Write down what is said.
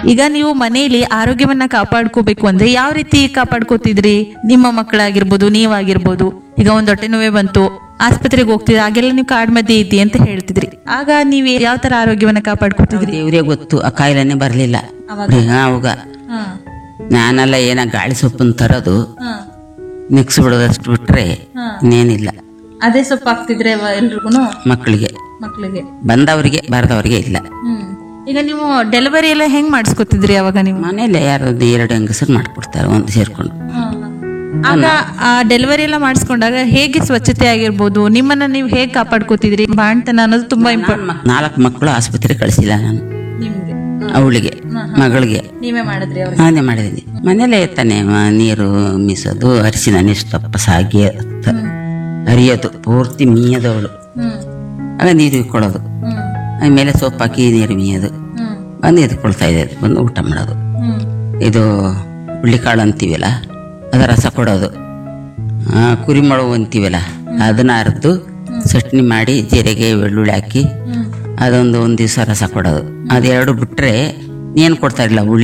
ಈಗ ನೀವು ಮನೆಯಲ್ಲಿ ಆರೋಗ್ಯವನ್ನ ಕಾಪಾಡ್ಕೋಬೇಕು ಅಂದ್ರೆ ಯಾವ ರೀತಿ ಕಾಪಾಡ್ಕೋತಿದ್ರಿ ನಿಮ್ಮ ಮಕ್ಕಳಾಗಿರ್ಬೋದು ನೀವಾಗಿರ್ಬೋದು ಈಗ ಒಂದ್ ಹೊಟ್ಟೆ ನೋವೇ ಬಂತು ಆಸ್ಪತ್ರೆಗೆ ಹೋಗ್ತಿದ್ರಿ ಆಗೆಲ್ಲ ನೀವು ಕಾಡ್ ಮಧ್ಯೆ ಇದ್ದಿ ಅಂತ ಹೇಳ್ತಿದ್ರಿ ಆಗ ನೀವು ಯಾವ ತರ ಆರೋಗ್ಯವನ್ನ ಕಾಪಾಡ್ಕೋತಿದ್ರಿ ದೇವ್ರೇ ಗೊತ್ತು ಆ ಕಾಯಿಲೆನೇ ಬರಲಿಲ್ಲ ಅವಾಗ ನಾನೆಲ್ಲ ಏನ ಗಾಳಿ ಸೊಪ್ಪನ್ನು ತರೋದು ಮಿಕ್ಸ್ ಬಿಡೋದಷ್ಟು ಬಿಟ್ರೆ ಇನ್ನೇನಿಲ್ಲ ಅದೇ ಸೊಪ್ಪು ಹಾಕ್ತಿದ್ರೆ ಎಲ್ರಿಗೂ ಮಕ್ಕಳಿಗೆ ಮಕ್ಕಳಿಗೆ ಬಂದವರಿಗೆ ಬಾರದವರಿಗೆ ಇಲ್ಲ ಈಗ ನೀವು ಡೆಲಿವರಿ ಎಲ್ಲ ಹೆಂಗ್ ಮಾಡಿಸ್ಕೊತಿದ್ರಿ ಅವಾಗ ನೀವು ಮನೇಲೆ ಯಾರು ಎರಡು ಹೆಂಗಸರು ಮಾಡ್ಕೊಡ್ತಾರೆ ಒಂದು ಸೇರ್ಕೊಂಡು ಆಗ ಆ ಡೆಲಿವರಿ ಎಲ್ಲ ಮಾಡಿಸ್ಕೊಂಡಾಗ ಹೇಗೆ ಸ್ವಚ್ಛತೆ ಆಗಿರ್ಬೋದು ನಿಮ್ಮನ್ನ ನೀವು ಹೇಗೆ ಕಾಪಾಡ್ಕೋತಿದ್ರಿ ಬಾಣ್ತನ ಅನ್ನೋದು ತುಂಬಾ ಇಂಪಾರ್ಟೆಂಟ್ ನಾಲ್ಕು ಮಕ್ಕಳು ಆಸ್ಪತ್ರೆಗೆ ಕಳಿಸಿಲ್ಲ ನಾನು ನಿಮ್ಗೆ ಅವಳಿಗೆ ಮಗಳಿಗೆ ನೀವೇ ಮಾಡಿದ್ರಿ ಅವ್ರಿಗೆ ನಾನೇ ಮಾಡಿದ್ದೀನಿ ಮನೇಲೆ ತಾನೆ ಮ- ನೀರು ಮೀಸೋದು ಅರಿಶಿನ ನಿಷ್ಟಪ್ಪ ಸಾಗಿ ಅತ್ತ- ಅರಿಯೋದು ಪೂರ್ತಿ ಮೀಯದವಳು ಹ್ಮ್ ಆಗ ನೀರು ಇಕ್ಕೊಳ್ಳೋದು ಹ್ಮ್ ಆಮೇಲೆ ಸೊಪ್ಪು ಹಾಕಿ ನೀರು ಮೀಯೋದು ಹ್ಮ್ ಬಂದು ಎದ್ಕೊಳ್ತಾ ಇದೆ ಬಂದು ಊಟ ಮಾಡೋದು ಹ್ಮ್ ಇದು ಹುಳ್ಳಿಕಾಳು ಅಂತೀವಲ್ಲ ಅದರ ರಸ ಕೊಡೋದು ಆ, ಕುರಿಮೊಳವು ಅಂತೀವಲ್ಲ ಅದನ್ನ ಅರ್ದು ಚಟ್ನಿ ಮಾಡಿ ಜೀರಿಗೆ ಬೆಳ್ಳುಳ್ಳಿ ಹಾಕಿ ಅದೊಂದು ಒಂದು ದಿವಸ ರಸ ಕೊಡೋದು ಅದೆರಡು ಬಿಟ್ರೆ ಏನು ಕೊಡ್ತಾ ಇರಲಿಲ್ಲ